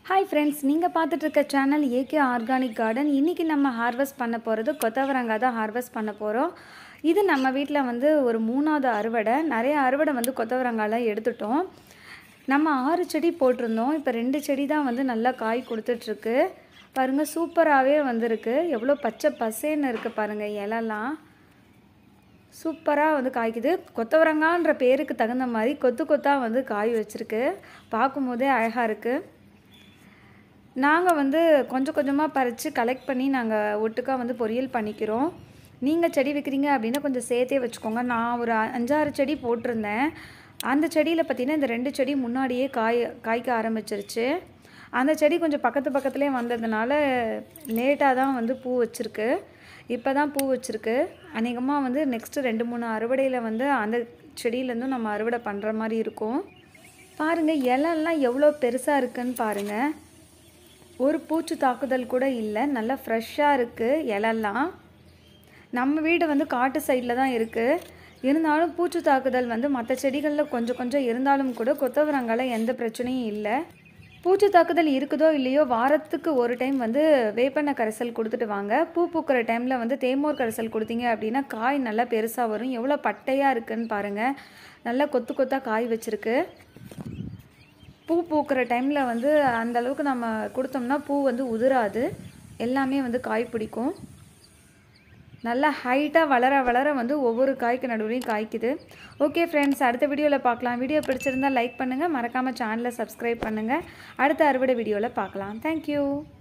hi friends நீங்கள் பார்த்துட்டு இருக்க சேனல் ஏகே ஆர்கானிக் கார்டன் இன்றைக்கி நம்ம ஹார்வெஸ்ட் பண்ண போகிறது கொத்தவரங்காய் தான் ஹார்வெஸ்ட் பண்ண போகிறோம் இது நம்ம வீட்டில் வந்து ஒரு மூணாவது அறுவடை நிறைய அறுவடை வந்து கொத்தவரங்காயெலாம் எடுத்துட்டோம் நம்ம ஆறு செடி போட்டிருந்தோம் இப்போ ரெண்டு செடி தான் வந்து நல்லா காய் கொடுத்துட்ருக்கு பாருங்கள் சூப்பராகவே வந்திருக்கு எவ்வளோ பச்சை பசேன்னு இருக்குது பாருங்கள் இலலாம் சூப்பராக வந்து காய்க்குது கொத்தவரங்கான்ற பேருக்கு தகுந்த மாதிரி கொத்து கொத்தாக வந்து காய் வச்சுருக்கு பார்க்கும்போதே அழகாக இருக்குது நாங்கள் வந்து கொஞ்சம் கொஞ்சமாக பறித்து கலெக்ட் பண்ணி நாங்கள் ஒட்டுக்கா வந்து பொரியல் பண்ணிக்கிறோம் நீங்கள் செடி வைக்கிறீங்க அப்படின்னா கொஞ்சம் சேர்த்தே வச்சுக்கோங்க நான் ஒரு அஞ்சாறு செடி போட்டிருந்தேன் அந்த செடியில் பார்த்தீங்கன்னா இந்த ரெண்டு செடி முன்னாடியே காய் காய்க்க ஆரம்பிச்சிருச்சு அந்த செடி கொஞ்சம் பக்கத்து பக்கத்துலேயே வந்ததுனால லேட்டாக தான் வந்து பூ வச்சுருக்கு இப்போ தான் பூ வச்சுருக்கு அநேகமாக வந்து நெக்ஸ்ட்டு ரெண்டு மூணு அறுவடையில் வந்து அந்த செடியிலேருந்தும் நம்ம அறுவடை பண்ணுற மாதிரி இருக்கும் பாருங்கள் இலெல்லாம் எவ்வளோ பெருசாக இருக்குன்னு பாருங்கள் ஒரு பூச்சி தாக்குதல் கூட இல்லை நல்லா ஃப்ரெஷ்ஷாக இருக்குது இலெல்லாம் நம்ம வீடு வந்து காட்டு சைடில் தான் இருக்குது இருந்தாலும் பூச்சி தாக்குதல் வந்து மற்ற செடிகளில் கொஞ்சம் கொஞ்சம் இருந்தாலும் கூட கொத்தவரங்கால எந்த பிரச்சனையும் இல்லை பூச்சி தாக்குதல் இருக்குதோ இல்லையோ வாரத்துக்கு ஒரு டைம் வந்து வேப்பெண்ணெய் கரைசல் கொடுத்துட்டு வாங்க பூ பூக்கிற டைமில் வந்து தேமோர் கரைசல் கொடுத்தீங்க அப்படின்னா காய் நல்லா பெருசாக வரும் எவ்வளோ பட்டையாக இருக்குன்னு பாருங்கள் நல்லா கொத்து கொத்தாக காய் வச்சுருக்கு பூ பூக்கிற டைமில் வந்து அந்த அளவுக்கு நம்ம கொடுத்தோம்னா பூ வந்து உதிராது எல்லாமே வந்து காய் பிடிக்கும் நல்லா ஹைட்டாக வளர வளர வந்து ஒவ்வொரு காய்க்கு நடுவுலையும் காய்க்குது ஓகே ஃப்ரெண்ட்ஸ் அடுத்த வீடியோவில் பார்க்கலாம் வீடியோ பிடிச்சிருந்தால் லைக் பண்ணுங்கள் மறக்காமல் சேனலை சப்ஸ்கிரைப் பண்ணுங்கள் அடுத்த அறுவடை வீடியோவில் பார்க்கலாம் தேங்க்யூ